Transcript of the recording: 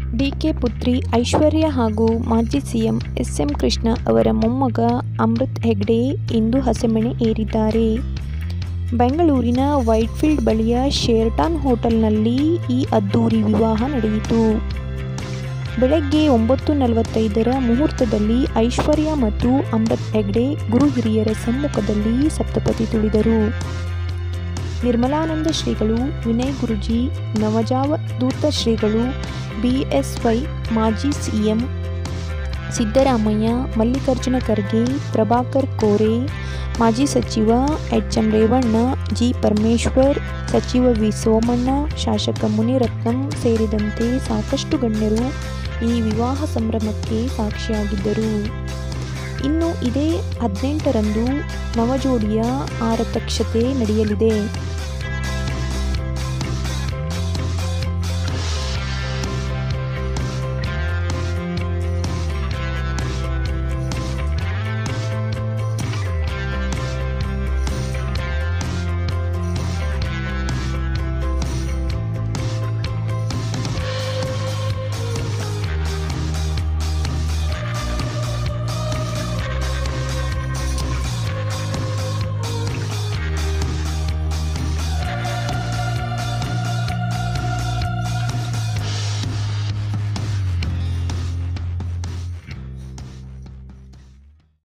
DK ಪುತ್ರಿ ಐಶ್ವರ್ಯ ಹಾಗೂ ಮಾಜಿ ಸಿಎಂ ಎಸ್ಎಂ ಕೃಷ್ಣ ಅವರ ಮೊಮ್ಮಗ ಅಮೃತ್ ಹೆಗ್ಡೆ ಇಂದು ಹಸೆಮಣೆ ಏರಿದ್ದಾರೆ ಬೆಂಗಳೂರಿನ ವೈಟ್ಫೀಲ್ಡ್ ಬಳಿಯ ಶೇರ್ಟಾನ್ ಹೋಟೆಲ್ನಲ್ಲಿ ಈ ಅದ್ದೂರಿ ವಿವಾಹ ನಡೆಯಿತು ಬೆಳಗ್ಗೆ ಒಂಬತ್ತು ನಲವತ್ತೈದರ ಮುಹೂರ್ತದಲ್ಲಿ ಐಶ್ವರ್ಯ ಮತ್ತು ಅಮೃತ್ ಹೆಗ್ಡೆ ಗುರು ಹಿರಿಯರ ಸಮ್ಮುಖದಲ್ಲಿ ಸಪ್ತಪದಿ ತುಳಿದರು ನಿರ್ಮಲಾನಂದ ಶ್ರೀಗಳು ವಿನಯ್ ಗುರುಜಿ ನವಜಾವಧೂತ ಶ್ರೀಗಳು ಬಿಎಸ್ವೈ ಮಾಜಿ ಸಿಎಂ ಸಿದ್ದರಾಮಯ್ಯ ಮಲ್ಲಿಕಾರ್ಜುನ ಖರ್ಗೆ ಪ್ರಭಾಕರ್ ಕೋರೆ ಮಾಜಿ ಸಚಿವ H M Revanna G Parameshwar ಸಚಿವ ವಿ ಸೋಮಣ್ಣ ಶಾಸಕ ಮುನಿರತ್ನಂ ಸೇರಿದಂತೆ ಸಾಕಷ್ಟು ಗಣ್ಯರು ಈ ವಿವಾಹ ಸಂಭ್ರಮಕ್ಕೆ ಸಾಕ್ಷಿಯಾಗಿದ್ದರು ಇನ್ನು ಇದೇ ಹದಿನೆಂಟರಂದು ನವಜೋಡಿಯ ಆರತಕ್ಷತೆ ನಡೆಯಲಿದೆ